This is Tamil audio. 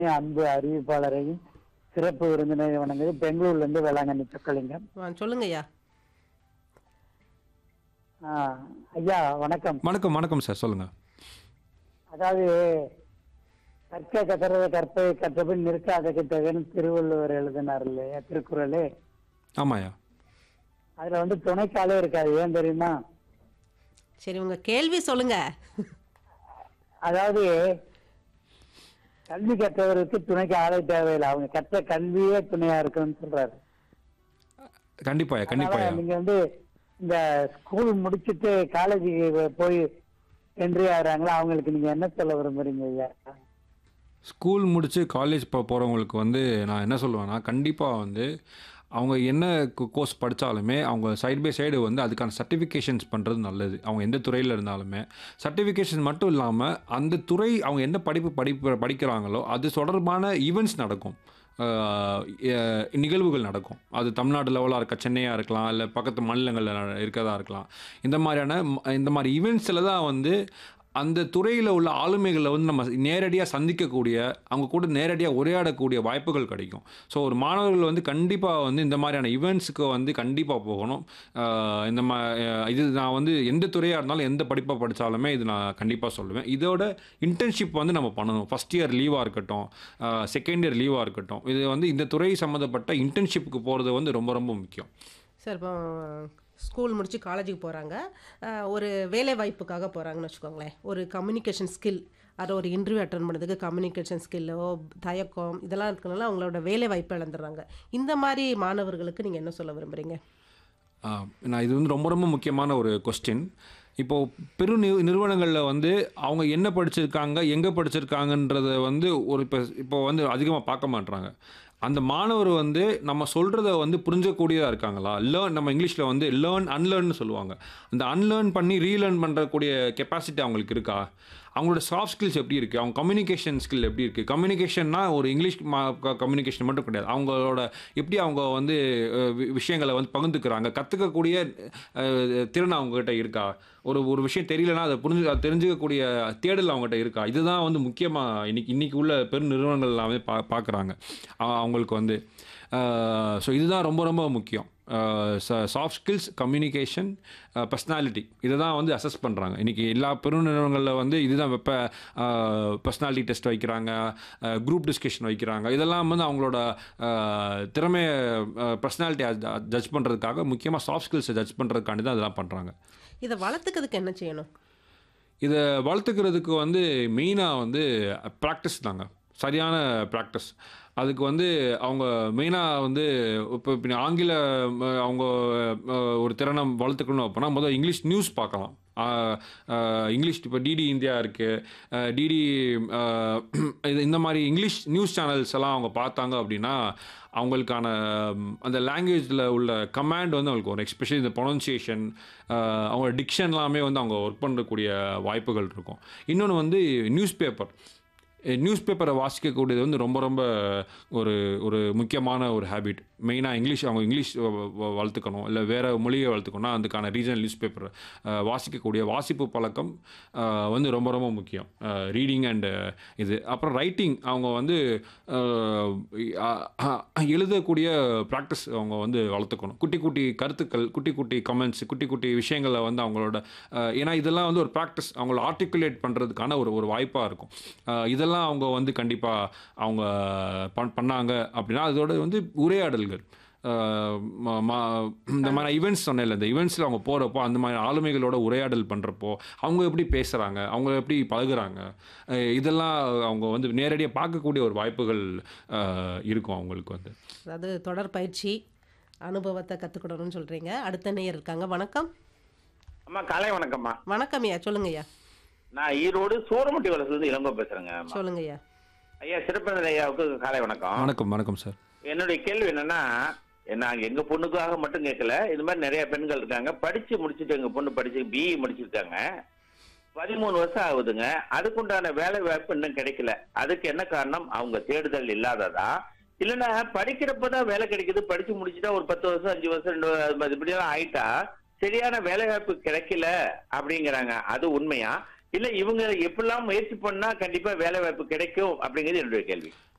அன்பு அறிவிப்பாளரையும் சிறப்பு விருந்தினரை வணங்குது பெங்களூர்ல இருந்து வேளாங்கண்ணி சொக்கலிங்கம் ஆ, சொல்லுங்க ஐயா ஆ, ஐயா வணக்கம் வணக்கம் வணக்கம் சார் சொல்லுங்க அதாவது கற்க கத்துறத கற்பை கற்றபின் நிற்காத கிட்டகன்னு திருவள்ளுவர் எழுதினார் இல்லையா திருக்குறளே ஆமாயா அதுல வந்து துணைக்காலே இருக்காது ஏன் தெரியுமா சரி உங்க கேள்வி சொல்லுங்க அதாவது கல்வி கற்றவருக்கு துணைக்கு ஆளே தேவையில்லை அவங்க கற்ற கல்வியே துணையா இருக்குன்னு சொல்றாரு கண்டிப்பாயா கண்டிப்பாயா அதனால நீங்க வந்து இந்த ஸ்கூல் முடிச்சிட்டு காலேஜுக்கு போய் என்ட்ரி ஆகுறாங்களா அவங்களுக்கு நீங்க என்ன சொல்ல விரும்புறீங்க ஐயா ஸ்கூல் முடிச்சு காலேஜ் போ போகிறவங்களுக்கு வந்து நான் என்ன சொல்லுவேன்னா கண்டிப்பாக வந்து அவங்க என்ன கோர்ஸ் படித்தாலுமே அவங்க சைடு பை சைடு வந்து அதுக்கான சர்டிஃபிகேஷன்ஸ் பண்ணுறது நல்லது அவங்க எந்த துறையில் இருந்தாலுமே சர்டிஃபிகேஷன் மட்டும் இல்லாமல் அந்த துறை அவங்க என்ன படிப்பு படிப்பு படிக்கிறாங்களோ அது தொடர்பான ஈவெண்ட்ஸ் நடக்கும் ஆஹ் எ- நிகழ்வுகள் நடக்கும் அது தமிழ்நாடு லெவலாக இருக்க சென்னையாக இருக்கலாம் இல்லை பக்கத்து மாநிலங்களில் இருக்கிறதா இருக்கலாம் இந்த மாதிரியான ம- இந்த மாதிரி ஈவெண்ட்ஸில் தான் வந்து அந்த துறையில் உள்ள ஆளுமைகளை வந்து நம்ம நேரடியாக சந்திக்கக்கூடிய அவங்க கூட நேரடியாக உரையாடக்கூடிய வாய்ப்புகள் கிடைக்கும் ஸோ ஒரு மாணவர்கள் வந்து கண்டிப்பாக வந்து இந்த மாதிரியான ஈவெண்ட்ஸுக்கு வந்து கண்டிப்பாக போகணும் ஆஹ் இந்த மா ஆஹ் இது நான் வந்து எந்த துறையாக இருந்தாலும் எந்த படிப்பை படித்தாலுமே இது நான் கண்டிப்பாக சொல்லுவேன் இதோட இன்டர்ன்ஷிப் வந்து நம்ம பண்ணணும் ஃபஸ்ட் இயர் லீவாக இருக்கட்டும் செகண்ட் இயர் லீவாக இருக்கட்டும் இது வந்து இந்த துறை சம்மந்தப்பட்ட இன்டர்ன்ஷிப்புக்கு போகிறது வந்து ரொம்ப ரொம்ப முக்கியம் சார் இப்போ ஸ்கூல் முடிச்சு காலேஜுக்கு போகிறாங்க ஒரு வேலை வாய்ப்புக்காக போகிறாங்கன்னு வச்சுக்கோங்களேன் ஒரு கம்யூனிகேஷன் ஸ்கில் அதை ஒரு இன்டர்வியூ அட்டன் பண்ணதுக்கு கம்யூனிகேஷன் ஸ்கில்லோ தயக்கம் இதெல்லாம் இருக்கனால அவங்களோட வேலை வாய்ப்பை இழந்துடுறாங்க இந்த மாதிரி மாணவர்களுக்கு நீங்கள் என்ன சொல்ல விரும்புகிறீங்க ஆ, நான் இது வந்து ரொம்ப ரொம்ப முக்கியமான ஒரு கொஸ்டின் இப்போது பெரு நிறு நிறுவனங்களில் வந்து அவங்க என்ன படிச்சிருக்காங்க எங்கே படிச்சிருக்காங்கன்றத வந்து ஒரு இப்போ இப்போ வந்து அதிகமாக பார்க்க மாட்றாங்க அந்த மாணவர் வந்து நம்ம சொல்கிறத வந்து புரிஞ்சக்கூடியதாக இருக்காங்களா லேர்ன் நம்ம இங்கிலீஷில் வந்து லேர்ன் அன்லேர்ன்னு சொல்லுவாங்க அந்த அன்லேர்ன் பண்ணி ரீலேர்ன் பண்ணுறக்கூடிய கெப்பாசிட்டி அவங்களுக்கு இருக்கா அவங்களோட சாஃப்ட் ஸ்கில்ஸ் எப்படி இருக்குது அவங்க கம்யூனிகேஷன் ஸ்கில் எப்படி இருக்குது கம்யூனிகேஷன்னா ஒரு இங்கிலீஷ் கம்யூனிகேஷன் மட்டும் கிடையாது அவங்களோட எப்படி அவங்க வந்து அஹ், வி- விஷயங்களை வந்து பகிர்ந்துக்கிறாங்க கற்றுக்கக்கூடிய திறன் அவங்ககிட்ட இருக்கா ஒரு ஒரு விஷயம் தெரியலனா அதை புரிஞ்சு அதை தெரிஞ்சுக்கக்கூடிய தேடல் அவங்ககிட்ட இருக்கா இதுதான் வந்து முக்கியமாக இன்னைக்கு இன்னைக்கு உள்ள பெரு நிறுவனங்கள் எல்லாமே பா பார்க்குறாங்க அவங்களுக்கு வந்து ஸோ இதுதான் ரொம்ப ரொம்ப முக்கியம் சாஃப்ட் ஸ்கில்ஸ் கம்யூனிகேஷன் பர்சனாலிட்டி இதை தான் வந்து அசஸ் பண்ணுறாங்க இன்றைக்கி எல்லா பெருநிறுவனங்களில் வந்து இதுதான் வெப்ப பர்சனாலிட்டி டெஸ்ட் வைக்கிறாங்க குரூப் டிஸ்கஷன் வைக்கிறாங்க இதெல்லாம் வந்து அவங்களோட அஹ், திறமையை பர்சனாலிட்டி ஜட்ஜ் பண்ணுறதுக்காக முக்கியமாக சாஃப்ட் ஸ்கில்ஸை ஜட்ஜ் பண்ணுறதுக்காண்டி தான் இதெல்லாம் பண்ணுறாங்க இதை வளர்த்துக்கிறதுக்கு என்ன செய்யணும் இதை வளர்த்துக்கிறதுக்கு வந்து மெயினாக வந்து ப்ராக்டிஸ் தாங்க சரியான ப்ராக்டிஸ் அதுக்கு வந்து அவங்க மெயினாக வந்து இப்போ இப்போ ஆங்கில ம, அவங்க அஹ், ஒரு திறனை வளர்த்துக்கணும் அப்படின்னா முதல்ல இங்கிலீஷ் நியூஸ் பார்க்கலாம் ஆஹ், ஆஹ், இங்கிலீஷ் இப்போ டிடி இந்தியா இருக்குது டிடி இது இந்த மாதிரி இங்கிலீஷ் நியூஸ் சேனல்ஸ் எல்லாம் அவங்க பார்த்தாங்க அப்படின்னா அவங்களுக்கான ம், அந்த லாங்குவேஜில் உள்ள கமாண்ட் வந்து அவங்களுக்கு வரும் எஸ்பெஷலி இந்த ப்ரொனன்சியேஷன் அவங்க டிக்ஷன் எல்லாமே வந்து அவங்க ஒர்க் பண்ணக்கூடிய வாய்ப்புகள் இருக்கும் இன்னொன்று வந்து நியூஸ் பேப்பர் நியூஸ் பேப்பரை வாசிக்கக்கூடியது வந்து ரொம்ப ரொம்ப ஒரு ஒரு முக்கியமான ஒரு ஹேபிட் மெயினாக இங்கிலீஷ் அவங்க இங்கிலீஷ் வ- வ- வளர்த்துக்கணும் இல்லை வேறு மொழியை வளர்த்துக்கணும்னா அதுக்கான ரீஜனல் நியூஸ் பேப்பர் வாசிக்கக்கூடிய வாசிப்பு பழக்கம் அஹ், வந்து ரொம்ப ரொம்ப முக்கியம் ரீடிங் அண்ட் இது அப்புறம் ரைட்டிங் அவங்க வந்து அஹ், அஹ், அஹ், எழுதக்கூடிய ப்ராக்டிஸ் அவங்க வந்து வளர்த்துக்கணும் குட்டி குட்டி கருத்துக்கள் குட்டி குட்டி கமெண்ட்ஸ் குட்டி குட்டி விஷயங்களை வந்து அவங்களோட அஹ், ஏன்னா இதெல்லாம் வந்து ஒரு ப்ராக்டிஸ் அவங்கள ஆர்டிகுலேட் பண்ணுறதுக்கான ஒரு ஒரு வாய்ப்பாக இருக்கும் அஹ், இதெல்லாம் அவங்க வந்து கண்டிப்பாக அவங்க பண் பண்ணாங்க அப்படின்னா அதோட வந்து உரையாடல்கள் அஹ், ம- ம- இந்த மாதிரி ஈவெண்ட்ஸ் சொன்னேன்ல இந்த ஈவெண்ட்ஸில் அவங்க போகிறப்போ அந்த மாதிரி ஆளுமைகளோட உரையாடல் பண்ணுறப்போ அவங்க எப்படி பேசுகிறாங்க அவங்க எப்படி பழகுறாங்க அஹ், இதெல்லாம் அவங்க வந்து நேரடியாக பார்க்கக்கூடிய ஒரு வாய்ப்புகள் அஹ், இருக்கும் அவங்களுக்கு வந்து அதாவது தொடர் பயிற்சி அனுபவத்தை கற்றுக்கிடணும்னு சொல்கிறீங்க அடுத்த நேயர் இருக்காங்க வணக்கம் அம்மா காலை வணக்கம்மா வணக்கம் ஐயா சொல்லுங்க ஐயா நான் ஈரோடு சூரமுட்டி வளசுலேருந்து இளங்கோ பேசுறேங்க அம்மா. சொல்லுங்க ஐயா ஐயா சிறப்பினர் ஐயாவுக்கு காலை வணக்கம் வணக்கம் வணக்கம் சார் என்னுடைய கேள்வி என்னன்னா நான் எங்க பொண்ணுக்காக மட்டும் கேட்கல இது மாதிரி நிறைய பெண்கள் இருக்காங்க படிச்சு முடிச்சுட்டு எங்க பொண்ணு படிச்சு பிஇ முடிச்சிருக்காங்க பதிமூணு வருஷம் ஆகுதுங்க அதுக்குண்டான வேலை வாய்ப்பு இன்னும் கிடைக்கல அதுக்கு என்ன காரணம் அவங்க தேடுதல் இல்லாததா இல்லைன்னா படிக்கிறப்பதான் வேலை கிடைக்குது படிச்சு முடிச்சுட்டா ஒரு பத்து வருஷம் அஞ்சு வருஷம் ரெண்டு வ- இப்படியெல்லாம் ஆயிட்டா சரியான வேலை வாய்ப்பு கிடைக்கல அப்படிங்கிறாங்க அது உண்மையா இல்ல இவங்க எப்படிலாம் முயற்சி பண்ணா கண்டிப்பா வேலை வாய்ப்பு கிடைக்கும் அப்படிங்கிறது என்னுடைய கேள்வி